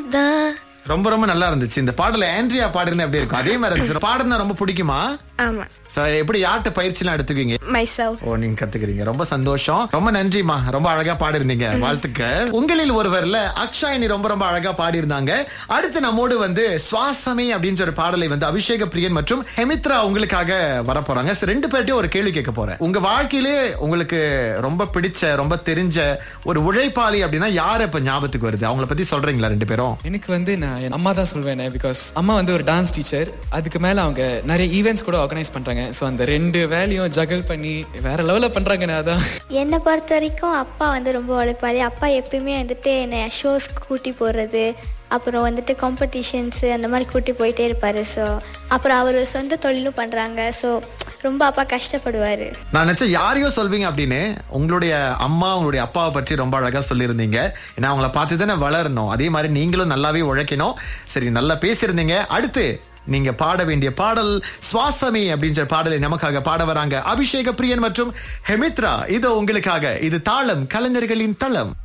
தான் ரொம்ப ரொம்ப நல்லா இருந்துச்சு இந்த பாடல ஆண்ட்ரியா பாடிருந்தா எப்படி இருக்கும் அதே மாதிரி இருந்துச்சு பாடுனா ரொம்ப பிடிக்குமா ஆமா So, எப்படி யார்கிட்ட பயிற்சிலாம் எடுத்துக்குவீங்க myself ஓ நீங்க கத்துக்கிறீங்க ரொம்ப சந்தோஷம் ரொம்ப நன்றிமா ரொம்ப அழகா பாடிருந்தீங்க வாழ்த்துக்கள் உங்களில் ஒருவர்ல அக்ஷாயினி ரொம்ப ரொம்ப அழகா பாடியிருந்தாங்க அடுத்து நம்மோடு வந்து சுவாசமே அப்படின்ற ஒரு பாடலை வந்து அபிஷேக பிரியன் மற்றும் ஹெமித்ரா உங்களுக்காக வர போறாங்க So, ரெண்டு பேர்ட்டையும் ஒரு கேள்வி கேட்க போறேன் உங்க வாழ்க்கையிலே உங்களுக்கு ரொம்ப பிடிச்ச ரொம்ப தெரிஞ்ச ஒரு உழைப்பாளி அப்படின்னா யாரு இப்ப ஞாபகத்துக்கு வருது அவங்கள பத்தி சொல்றீங்களா ரெண்டு பேரும் எனக்கு வந்து நான் என் அம்மா தான் சொல்வேனே பிகாஸ் அம்மா வந்து ஒரு டான்ஸ் டீச்சர் அதுக்கு மேல அவங்க நிறைய ஈவெண்ட்ஸ் கூட ஆர்கனைஸ் பண்றாங்க ஸோ அந்த ரெண்டு வேலையும் ஜகல் பண்ணி வேற லெவல்ல பண்றாங்கன்னு அதான் என்னை பொறுத்த வரைக்கும் அப்பா வந்து ரொம்ப உழைப்பாளி அப்பா எப்பயுமே வந்துட்டு என்னை ஷோஸ் கூட்டி போடுறது அப்புறம் வந்துட்டு காம்படிஷன்ஸு அந்த மாதிரி கூட்டி போயிட்டே இருப்பார் ஸோ அப்புறம் அவர் சொந்த தொழிலும் பண்ணுறாங்க ஸோ ரொம்ப அப்பா கஷ்டப்படுவார் நான் நினைச்சேன் யாரையோ சொல்வீங்க அப்படின்னு உங்களுடைய அம்மா உங்களுடைய அப்பாவை பற்றி ரொம்ப அழகா சொல்லியிருந்தீங்க ஏன்னா அவங்கள பார்த்து தானே வளரணும் அதே மாதிரி நீங்களும் நல்லாவே உழைக்கணும் சரி நல்லா பேசியிருந்தீங்க அடுத்து நீங்க பாட வேண்டிய பாடல் சுவாசமே அப்படின்ற பாடலை நமக்காக பாட வராங்க அபிஷேக பிரியன் மற்றும் ஹெமித்ரா இது உங்களுக்காக இது தாளம் கலைஞர்களின் தளம்